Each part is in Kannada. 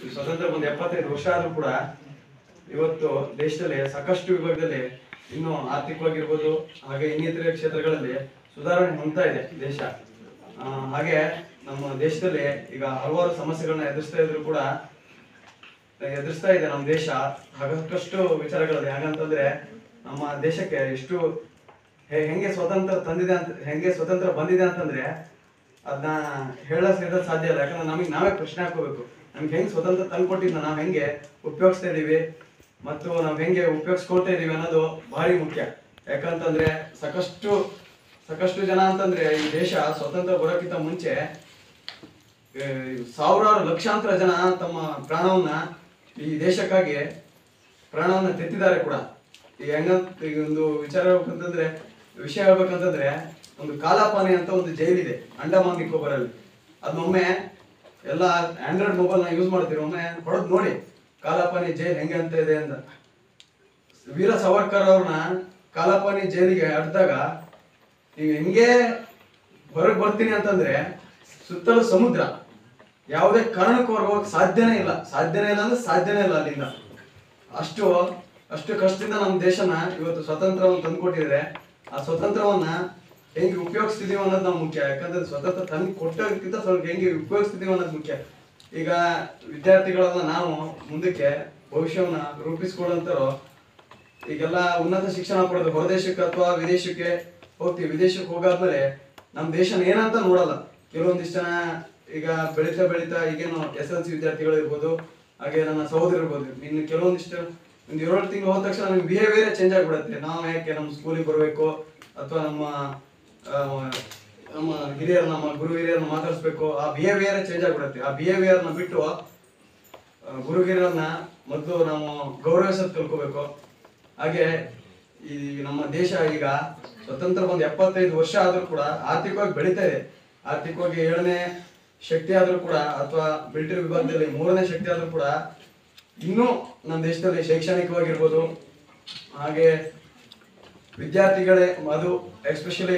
ಈ ಸ್ವತಂತ್ರ ಬಂದು ಎಪ್ಪತ್ತೈದು ವರ್ಷ ಆದ್ರೂ ಕೂಡ ಇವತ್ತು ದೇಶದಲ್ಲಿ ಸಾಕಷ್ಟು ವಿಭಾಗದಲ್ಲಿ ಇನ್ನು ಆರ್ಥಿಕವಾಗಿರ್ಬೋದು ಹಾಗೆ ಇನ್ನಿತರೆ ಕ್ಷೇತ್ರಗಳಲ್ಲಿ ಸುಧಾರಣೆ ಹೊಂದ್ತಾ ಇದೆ ದೇಶ ಆ, ಹಾಗೆ ನಮ್ಮ ದೇಶದಲ್ಲಿ ಈಗ ಹಲವಾರು ಸಮಸ್ಯೆಗಳನ್ನ ಎದುರಿಸ್ತಾ ಇದ್ರು ಕೂಡ ಎದುರಿಸ್ತಾ ಇದೆ ನಮ್ಮ ದೇಶ ಸಾಕಷ್ಟು ವಿಚಾರಗಳಿದೆ ಹಾಗಂತಂದ್ರೆ ನಮ್ಮ ದೇಶಕ್ಕೆ ಎಷ್ಟು ಹೆ- ಹೆಂಗೆ ಸ್ವತಂತ್ರ ತಂದಿದೆ ಅಂತ ಹೆಂಗೆ ಸ್ವತಂತ್ರ ಬಂದಿದೆ ಅಂತಂದ್ರೆ ಅದನ್ನ ಹೇಳೋಕೆ ಸಾಧ್ಯ ಇಲ್ಲ ಯಾಕಂದ್ರೆ ನಮಗೆ ನಾವೇ ಪ್ರಶ್ನೆ ಹಾಕೋಬೇಕು ನಮ್ಗೆ ಹೆಂಗ್ ಸ್ವತಂತ್ರ ತಂದ್ಕೊಟ್ಟಿದ್ನ ನಾವ್ ಹೆಂಗೆ ಉಪಯೋಗಿಸ್ತಾ ಇದೀವಿ ಮತ್ತು ನಾವ್ ಹೆಂಗೆ ಉಪಯೋಗಿಸ್ಕೊಳ್ತಾ ಇದೀವಿ ಅನ್ನೋದು ಭಾರಿ ಮುಖ್ಯ ಯಾಕಂತಂದ್ರೆ ಸಾಕಷ್ಟು ಸಾಕಷ್ಟು ಜನ ಅಂತಂದ್ರೆ ಈ ದೇಶ ಸ್ವತಂತ್ರ ಬರೋಕ್ಕಿಂತ ಮುಂಚೆ ಏ, ಸಾವಿರಾರು ಲಕ್ಷಾಂತರ ಜನ ತಮ್ಮ ಪ್ರಾಣವನ್ನ ಈ ದೇಶಕ್ಕಾಗಿ ಪ್ರಾಣವನ್ನ ತೆತ್ತಿದ್ದಾರೆ ಕೂಡ ಈ ಹೆಂಗ ಈಗ ಒಂದು ವಿಚಾರ ಹೇಳ್ಬೇಕಂತಂದ್ರೆ ವಿಷಯ ಹೇಳ್ಬೇಕಂತಂದ್ರೆ ಒಂದು ಕಾಲಾಪಾನಿ ಅಂತ ಒಂದು ಜೈಲಿದೆ ಅಂಡಮಾನ್ ನಿಕೋಬಾರಲ್ಲಿ ಅದನ್ನೊಮ್ಮೆ ಎಲ್ಲ ಆಂಡ್ರಾಯ್ಡ್ ಮೊಬೈಲ್ ನ ಯೂಸ್ ಮಾಡ್ತೀರಿ ಒಮ್ಮೆ ಹೊಡೆದ್ ನೋಡಿ ಕಾಲಾಪಾನಿ ಜೈಲ್ ಹೆಂಗೆ ಅಂತ ಇದೆ ಅಂತ ವೀರ ಸಾವರ್ಕರ್ ಅವ್ರನ್ನ ಕಾಲಾಪಾನಿ ಜೈಲಿಗೆ ಅಡ್ದಾಗ ಈಗ ಹೆಂಗೆ ಹೊರಗೆ ಬರ್ತೀನಿ ಅಂತಂದ್ರೆ ಸುತ್ತಲೂ ಸಮುದ್ರ ಯಾವುದೇ ಕಾರಣಕ್ಕೂ ಹೊರಗೆ ಹೋಗಕ್ ಸಾಧ್ಯನೇ ಇಲ್ಲ ಸಾಧ್ಯನೇ ಇಲ್ಲ ಅಂದ್ರೆ ಸಾಧ್ಯನೇ ಇಲ್ಲ ಅಲ್ಲಿಂದ ಅಷ್ಟು ಅಷ್ಟು ಕಷ್ಟದಿಂದ ನಮ್ಮ ದೇಶನ ಇವತ್ತು ಸ್ವತಂತ್ರವನ್ನು ತಂದ್ಕೊಟ್ಟಿದ್ರೆ ಆ ಸ್ವತಂತ್ರವನ್ನ ಹೆಂಗೆ ಉಪಯೋಗಿಸ್ತಿದೀವಿ ಅನ್ನೋದು ನಾವು ಮುಖ್ಯ ಯಾಕಂದ್ರೆ ಸ್ವತಂತ್ರ ತಂದು ಕೊಟ್ಟೋದಕ್ಕಿಂತ ಸ್ವಲ್ಪ ಹೆಂಗೆ ಉಪಯೋಗಿಸ್ತಿದೀವಿ ಅನ್ನೋದು ಮುಖ್ಯ ಈಗ ವಿದ್ಯಾರ್ಥಿಗಳೆಲ್ಲ ನಾವು ಮುಂದಕ್ಕೆ ಭವಿಷ್ಯವನ್ನ ರೂಪಿಸ್ಕೊಳ್ಳೋಂಥವ್ರು ಈಗೆಲ್ಲ ಉನ್ನತ ಶಿಕ್ಷಣ ಪಡೆದು ಹೊರದೇಶಕ್ಕೆ ಅಥವಾ ವಿದೇಶಕ್ಕೆ ಹೋಗ್ತೀವಿ ವಿದೇಶಕ್ಕೆ ಹೋಗಾದ್ಮೇಲೆ ನಮ್ಮ ದೇಶನ ಏನಂತ ನೋಡಲ್ಲ ಕೆಲವೊಂದಿಷ್ಟು ಜನ ಈಗ ಬೆಳೀತಾ ಬೆಳೀತಾ ಈಗೇನು ಎಸ್ ಎಲ್ ಸಿ ವಿದ್ಯಾರ್ಥಿಗಳು ಇರ್ಬೋದು ಹಾಗೆ ನನ್ನ ಸಹೋದರ ಇರ್ಬೋದು ಇನ್ನು ಕೆಲವೊಂದಿಷ್ಟು ಒಂದು ಏಳು ತಿಂಗಳು ಹೋದ ತಕ್ಷಣ ನಮ್ಗೆ ಬಿಹೇವಿಯರ್ ಚೇಂಜ್ ಆಗ್ಬಿಡುತ್ತೆ ನಾವು ಯಾಕೆ ನಮ್ಮ ಸ್ಕೂಲಿಗೆ ಬರಬೇಕು ಅಥವಾ ನಮ್ಮ ಆ, ನಮ್ಮ ಹಿರಿಯರು ನಮ್ಮ ಗುರು ಹಿರಿಯರನ್ನ ಮಾತಾಡಿಸ್ಬೇಕು ಆ ಬಿಹೇವಿಯರ್ ಚೇಂಜ್ ಆಗ್ಬಿಡುತ್ತೆ ಆ ಬಿಹೇವಿಯರ್ನ ಬಿಟ್ಟು ಆ, ಗುರುಗಿರನ್ನ ಮೊದಲು ನಾವು ಗೌರವಿಸೋದು ಕಲ್ಕೋಬೇಕು ಹಾಗೆ ಈ ನಮ್ಮ ದೇಶ ಈಗ ಸ್ವತಂತ್ರ ಬಂದು ಎಪ್ಪತ್ತೈದು ವರ್ಷ ಆದ್ರೂ ಕೂಡ ಆರ್ಥಿಕವಾಗಿ ಬೆಳೀತಾ ಇದೆ ಆರ್ಥಿಕವಾಗಿ ಏಳನೇ ಶಕ್ತಿ ಆದ್ರೂ ಕೂಡ ಅಥವಾ ಮಿಲಿಟರಿ ವಿಭಾಗದಲ್ಲಿ ಮೂರನೇ ಶಕ್ತಿ ಆದ್ರೂ ಕೂಡ ಇನ್ನೂ ನಮ್ಮ ದೇಶದಲ್ಲಿ ಶೈಕ್ಷಣಿಕವಾಗಿರ್ಬೋದು ಹಾಗೆ ವಿದ್ಯಾರ್ಥಿಗಳೇ ಅದು ಎಸ್ಪೆಷಲಿ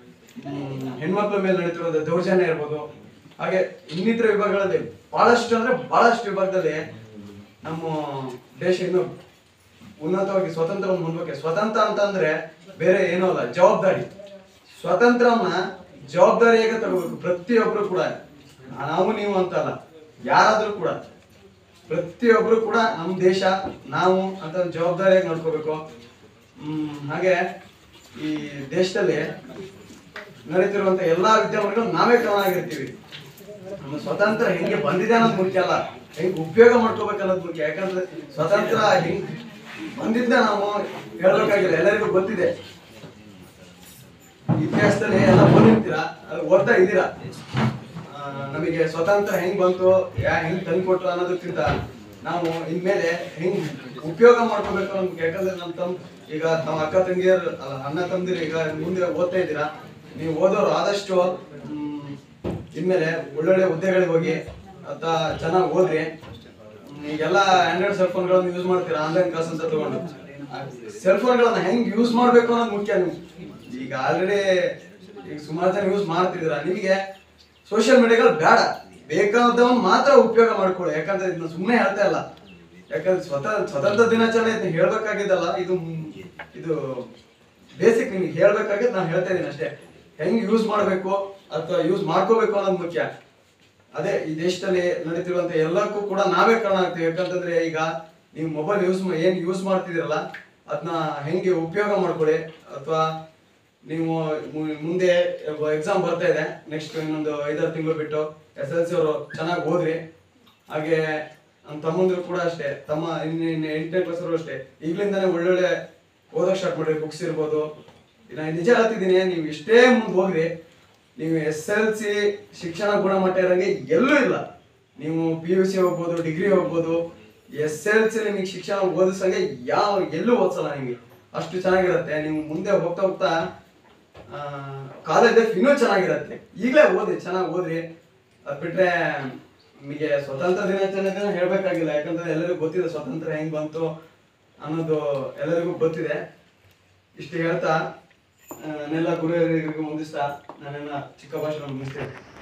ಹೆಣ್ಮಕ್ಳ ಮೇಲೆ ನಡೀತಿರೋದು ದೌರ್ಜನ್ಯ ಇರ್ಬೋದು ಹಾಗೆ ಇನ್ನಿತರ ವಿಭಾಗಗಳಲ್ಲಿ ಬಹಳಷ್ಟು ಅಂದ್ರೆ ಬಹಳಷ್ಟು ವಿಭಾಗದಲ್ಲಿ ನಮ್ಮ ದೇಶ ಇನ್ನು ಉನ್ನತವಾಗಿ ಸ್ವತಂತ್ರವನ್ನು ಹೊಂದಬೇಕು ಸ್ವತಂತ್ರ ಅಂತಂದ್ರೆ ಬೇರೆ ಏನೂ ಅಲ್ಲ ಜವಾಬ್ದಾರಿ ಸ್ವತಂತ್ರವನ್ನ ಜವಾಬ್ದಾರಿಯಾಗಿ ತಗೋಬೇಕು ಪ್ರತಿಯೊಬ್ರು ಕೂಡ ನಾವು ನೀವು ಅಂತ ಅಲ್ಲ ಯಾರಾದ್ರೂ ಕೂಡ ಪ್ರತಿಯೊಬ್ರು ಕೂಡ ನಮ್ಮ ದೇಶ ನಾವು ಅಂತ ಒಂದು ಜವಾಬ್ದಾರಿಯಾಗಿ ನೋಡ್ಕೋಬೇಕು ಹ್ಮ್ ಹಾಗೆ ಈ ದೇಶದಲ್ಲಿ ನಡೀತಿರುವಂತ ಎಲ್ಲಾ ವಿದ್ಯಮಾನಗಳು ನಾವೇ ಕ್ರಮವಾಗಿರ್ತೀವಿ ನಮ್ಮ ಸ್ವತಂತ್ರ ಹೆಂಗೆ ಬಂದಿದೆ ಅನ್ನೋದು ಮುಖ್ಯ ಅಲ್ಲ ಹೆಂಗ್ ಉಪಯೋಗ ಮಾಡ್ಕೋಬೇಕು ಅನ್ನೋದು ಮುಖ್ಯ ಯಾಕಂದ್ರೆ ಸ್ವತಂತ್ರ ಹೆಂಗ್ ಬಂದಿದ್ದ ನಾವು ಹೇಳ್ಬೇಕಾಗಿಲ್ಲ ಎಲ್ಲರಿಗೂ ಗೊತ್ತಿದೆ ಇತಿಹಾಸದಲ್ಲಿ ಎಲ್ಲ ಓದಿರ್ತೀರಾ ಅದು ಓದ್ತಾ ಇದ್ದೀರಾ ಆ, ನಮಗೆ ಸ್ವತಂತ್ರ ಹೆಂಗ್ ಬಂತು ಯಾ ಹೆಂಗ್ ತಂದ್ಕೊಟ್ರು ಅನ್ನೋದಕ್ಕಿಂತ ನಾವು ಇನ್ಮೇಲೆ ಹೆಂಗ್ ಉಪಯೋಗ ಮಾಡ್ಕೋಬೇಕು ಅನ್ನೋದು ಯಾಕಂದ್ರೆ ನಮ್ಮ ತಮ್ಮ ಈಗ ತಮ್ಮ ಅಕ್ಕ ತಂಗಿಯರ್ ಅಲ್ಲ ಅಣ್ಣ ತಮ್ಮದಿರು ಈಗ ಮುಂದೆ ಓದ್ತಾ ಇದ್ದೀರಾ ನೀವು ಓದೋರು ಆದಷ್ಟು ಮ್, ಇನ್ಮೇಲೆ ಒಳ್ಳೊಳ್ಳೆ ಹುದ್ದೆಗಳಿಗೆ ಹೋಗಿ ಅಥವಾ ಚೆನ್ನಾಗಿ ಓದ್ರಿ ಹ್ಮ್, ಈಗೆಲ್ಲ ಆಂಡ್ರಾಯ್ಡ್ ಸೆಲ್ ಫೋನ್ಗಳನ್ನು ಯೂಸ್ ಮಾಡ್ತೀರಾ ಆನ್ಲೈನ್ ಕ್ಲಾಸ್ ಅಂತ ತಗೊಂಡು ಸೆಲ್ ಫೋನ್ಗಳನ್ನ ಹೆಂಗ್ ಯೂಸ್ ಮಾಡ್ಬೇಕು ಅನ್ನೋದು ಮುಖ್ಯ ನಿಮ್ಗೆ ಈಗ ಆಲ್ರೆಡಿ ಈಗ ಸುಮಾರು ಜನ ಯೂಸ್ ಮಾಡ್ತಿದ್ದೀರಾ ನಿಮಗೆ ಸೋಷಿಯಲ್ ಮೀಡಿಯಾಗಳು ಬೇಡ ಬೇಕಾದವನ್ ಮಾತ್ರ ಉಪಯೋಗ ಮಾಡ್ಕೊಳ್ಳಿ ಯಾಕಂದ್ರೆ ಇದನ್ನ ಸುಮ್ಮನೆ ಹೇಳ್ತಾ ಇಲ್ಲ ಯಾಕಂದ್ರೆ ಸ್ವತಃ ಸ್ವತಂತ್ರ ದಿನಾಚರಣೆ ಇದನ್ನ ಹೇಳ್ಬೇಕಾಗಿದ್ದಲ್ಲ ಇದು ಮ್- ಇದು ಬೇಸಿಕ್ ನಿಮ್ಗೆ ಹೇಳ್ಬೇಕಾಗಿದ್ದು ನಾನು ಹೇಳ್ತಾ ಇದ್ದೀನಿ ಅಷ್ಟೇ ಹೆಂಗ್ ಯೂಸ್ ಮಾಡ್ಬೇಕು ಅಥವಾ ಯೂಸ್ ಮಾಡ್ಕೋಬೇಕು ಅನ್ನೋದು ಮುಖ್ಯ ಅದೇ ಈ ದೇಶದಲ್ಲಿ ನಡೀತಿರುವಂತ ಎಲ್ಲಕ್ಕೂ ಕೂಡ ನಾವೇ ಕಾರಣ ಆಗ್ತೀವಿ ಯಾಕಂತಂದ್ರೆ ಈಗ ನೀವು ಮೊಬೈಲ್ ಯೂಸ್ ಏನ್ ಯೂಸ್ ಮಾಡ್ತಿದ್ದೀರಲ್ಲ ಅದನ್ನ ಹೆಂಗೆ ಉಪಯೋಗ ಮಾಡ್ಕೊಳ್ಳಿ ಅಥವಾ ನೀವು ಮು- ಮುಂದೆ ಎಕ್ಸಾಮ್ ಬರ್ತಾ ಇದೆ ನೆಕ್ಸ್ಟ್ ಇನ್ನೊಂದು ಐದಾರು ತಿಂಗಳು ಬಿಟ್ಟು ಎಸ್ ಎಲ್ ಸಿ ಅವರು ಚೆನ್ನಾಗಿ ಓದ್ರಿ ಹಾಗೆ ನಮ್ಮ ತಮ್ಮಂದ್ರು ಕೂಡ ಅಷ್ಟೇ ತಮ್ಮ ಇನ್ನು ಇನ್ನು ಎಂಟನೇ ಕ್ಲಾಸ್ ಅವರು ಅಷ್ಟೇ ಈಗಲಿಂದಾನೇ ಒಳ್ಳೊಳ್ಳೆ ಓದೋಕ್ ಸ್ಟಾರ್ಟ್ ಮಾಡ್ರಿ ಬುಕ್ಸ್ ಇರ್ಬೋದು ನಾನು ನಿಜ ಹೇಳ್ತಿದ್ದೀನಿ ನೀವು ಎಷ್ಟೇ ಮುಂದೆ ಹೋಗ್ರಿ ನೀವು ಎಸ್ ಎಲ್ ಸಿ ಶಿಕ್ಷಣ ಗುಣಮಟ್ಟ ಇರೋಂಗೆ ಎಲ್ಲೂ ಇಲ್ಲ ನೀವು ಪಿ ಯು ಸಿ ಹೋಗ್ಬೋದು ಡಿಗ್ರಿ ಹೋಗ್ಬೋದು ಎಸ್ ಎಲ್ ಸಿ ನಿಮಗೆ ಶಿಕ್ಷಣ ಓದಿಸಂಗೆ ಯಾವ ಎಲ್ಲೂ ಓದಿಸಲ್ಲ ನಿಮಗೆ ಅಷ್ಟು ಚೆನ್ನಾಗಿರುತ್ತೆ ನೀವು ಮುಂದೆ ಹೋಗ್ತಾ ಹೋಗ್ತಾ ಕಾಲೇಜ್ ಲೈಫ್ ಇನ್ನೂ ಚೆನ್ನಾಗಿರುತ್ತೆ ಈಗಲೇ ಓದಿ ಚೆನ್ನಾಗಿ ಓದ್ರಿ ಅದ್ ಬಿಟ್ರೆ ನಿಮಗೆ ಸ್ವತಂತ್ರ ದಿನಾಚರಣೆ ದಿನ ಹೇಳ್ಬೇಕಾಗಿಲ್ಲ ಯಾಕಂದ್ರೆ ಎಲ್ಲರಿಗೂ ಗೊತ್ತಿದೆ ಸ್ವತಂತ್ರ ಹೆಂಗ್ ಬಂತು ಅನ್ನೋದು ಎಲ್ಲರಿಗೂ ಗೊತ್ತಿದೆ ಇಷ್ಟು ಹೇಳ್ತಾ ಆ, ನನ್ನೆಲ್ಲ ಗುರುಹಿರಿಯರಿಗೂ ಮುಂದಿಸ್ತಾ ನನ್ನೆಲ್ಲ ಚಿಕ್ಕ ಭಾಷಣ ಮುಗಿಸ್ತೇನೆ